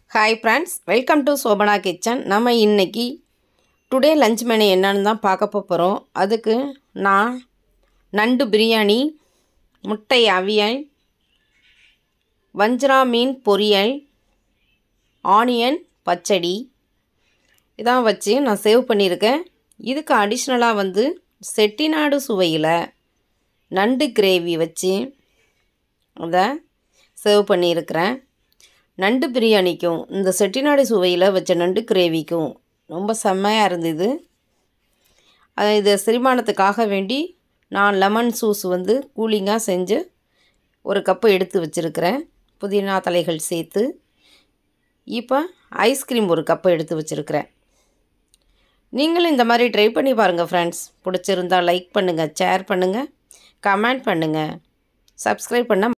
hi friends welcome to Shobana kitchen நம்ம இன்னைக்கு today lunch menu என்னன்னு தான் பார்க்க போகிறோம் அதுக்கு நான் நண்டு பிரியாணி முட்டை அவியல் வஞ்சரா மீன் பொரியல் ஆனியன் பச்சடி இதான் வச்சு நான் சேவ் பண்ணியிருக்கேன் இதுக்கு அடிஷ்னலாக வந்து செட்டிநாடு சுவையில் நண்டு கிரேவி வச்சு அதை சர்வ் பண்ணியிருக்கிறேன் நண்டு பிரியாணிக்கும் இந்த செட்டிநாடு சுவையில் வச்ச நண்டு கிரேவிக்கும் ரொம்ப செம்மையாக இருந்தது அது இது செரிமானத்துக்காக வேண்டி நான் லெமன் ஜூஸ் வந்து கூலிங்காக செஞ்சு ஒரு கப்பு எடுத்து வச்சுருக்கிறேன் புதினா தலைகள் சேர்த்து இப்போ ஐஸ்கிரீம் ஒரு கப்பு எடுத்து வச்சுருக்கிறேன் நீங்களும் இந்த மாதிரி ட்ரை பண்ணி பாருங்கள் ஃப்ரெண்ட்ஸ் பிடிச்சிருந்தா லைக் பண்ணுங்கள் ஷேர் பண்ணுங்கள் கமெண்ட் பண்ணுங்கள் சப்ஸ்கிரைப் பண்ண